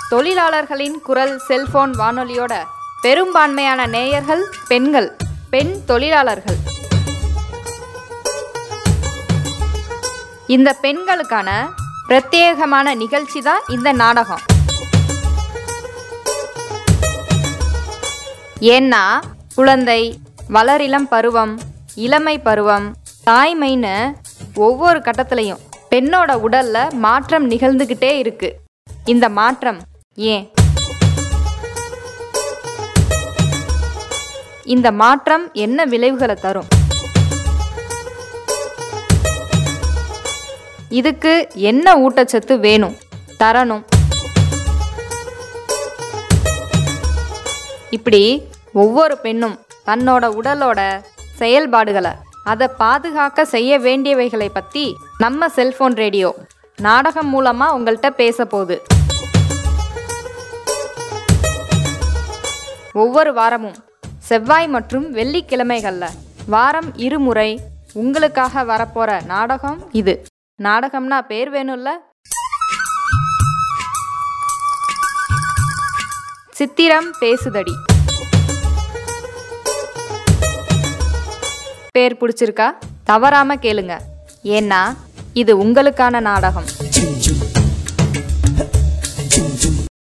தொழிலாளர்களின் குரல் செல்போன் வானொலியோட பெரும்பான்மையான நேயர்கள் பெண்கள் பெண் தொழிலாளர்கள் இந்த பெண்களுக்கான பிரத்யேகமான நிகழ்ச்சி தான் இந்த நாடகம் ஏன்னா குழந்தை வளரிளம் பருவம் இளமை பருவம் தாய்மைன்னு ஒவ்வொரு கட்டத்திலையும் பெண்ணோட உடல்ல மாற்றம் நிகழ்ந்துகிட்டே இருக்கு இந்த மாற்றம் ஏன் இந்த மாற்றம் என்ன விளைவுகளை தரும் இதுக்கு என்ன ஊட்டச்சத்து வேணும் தரணும் இப்படி ஒவ்வொரு பெண்ணும் தன்னோட உடலோட செயல்பாடுகளை அதை பாதுகாக்க செய்ய வேண்டியவைகளை பற்றி நம்ம செல்போன் ரேடியோ நாடகம் மூலமாக உங்கள்கிட்ட பேச போகுது ஒவ்வொரு வாரமும் செவ்வாய் மற்றும் வெள்ளிக்கிழமைகளில் வாரம் இருமுறை உங்களுக்காக வரப்போகிற நாடகம் இது நாடகம்னா பேர் வேணும்ல சித்திரம் பேசுதடி பேர் பிடிச்சிருக்கா தவறாம கேளுங்க ஏன்னா இது உங்களுக்கான நாடகம் Choo choo